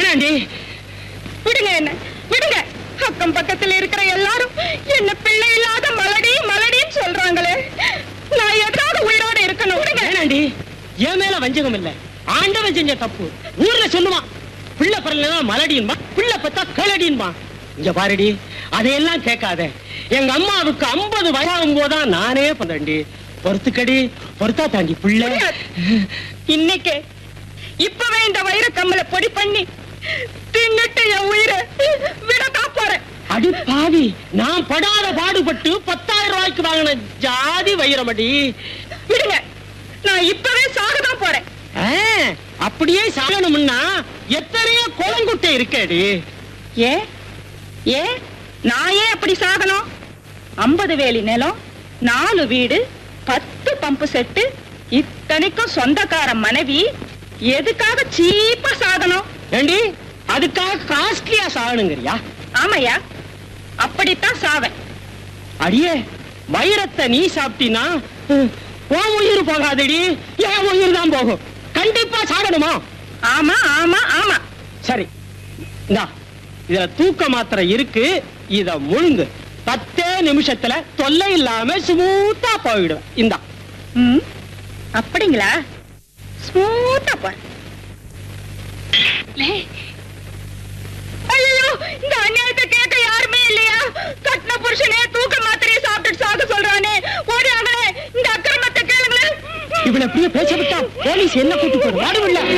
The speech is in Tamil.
வேணாண்டி விடுங்க என்ன விடுங்க அக்கம் பக்கத்துல இருக்கிற எல்லாரும் என்ன பிள்ளை இல்லாத மலடி மலடின்னு சொல்றாங்களே நான் எதாவது உயிரோட இருக்கணும் விடுங்க வேணாண்டி என் மேல வஞ்சகம் இல்ல ஆண்டவன் செஞ்ச தப்பு ஊர்ல சொல்லுவான் பிள்ளை பிறந்தா மலடின்பா பிள்ளை பத்தா கிளடின்பா இங்க பாருடி அதையெல்லாம் கேட்காத எங்க அம்மாவுக்கு ஐம்பது வயசாகும் போதான் நானே பண்றேன்டி பொறுத்துக்கடி பொறுத்தா தாண்டி பிள்ளை இன்னைக்கு இப்பவே இந்த வைர கம்மல பொடி பண்ணி தின்னுட்டு என் உயிரை விடத்தான் போறேன் அடி பாவி நான் படாத பாடுபட்டு பத்தாயிரம் ரூபாய்க்கு வாங்கின ஜாதி வைரமடி விடுங்க நான் இப்பவே சாகதான் போறேன் ஆ, அப்படியே சாகணும்னா எத்தனையோ குளங்குட்டை இருக்கேடி ஏ ஏ நான் ஏன் அப்படி சாகணும் ஐம்பது வேலி நிலம் நாலு வீடு பத்து பம்பு செட்டு இத்தனைக்கும் சொந்தக்கார மனைவி எதுக்காக சீப்பா சாகணும் ஏண்டி அதுக்காக காஸ்ட்லியா சாகணுங்கிறியா ஆமையா அப்படித்தான் சாவேன் அடியே வைரத்தை நீ சாப்பிட்டீனா ஹம், உன் உயிர் போகாதடி என் உயிர் தான் போகும் கண்டிப்பா சாகணுமா ஆமா ஆமா ஆமா சரி இந்தா இதுல தூக்க மாத்திரை இருக்கு இத முழுங்கு பத்தே நிமிஷத்துல தொல்லை இல்லாம ஸ்மூத்தா போயிடும் இந்தா ம் அப்படிங்களா ஸ்மூத்தா போ ஐயோ இந்த அநியாயத்தை கேட்க யாருமே இல்லையா கட்டின புருஷனே தூக்க மாத்திரையை சாப்பிட்டுட்டு சாக சொல்றானே ஓடியாங்களே இந்த அக்கிரமத்தை கேளுங்களேன் இவளை எப்படியோ பேச விட்டா போலீஸ் என்ன கூட்டு போயிடும் வாடுவில்ல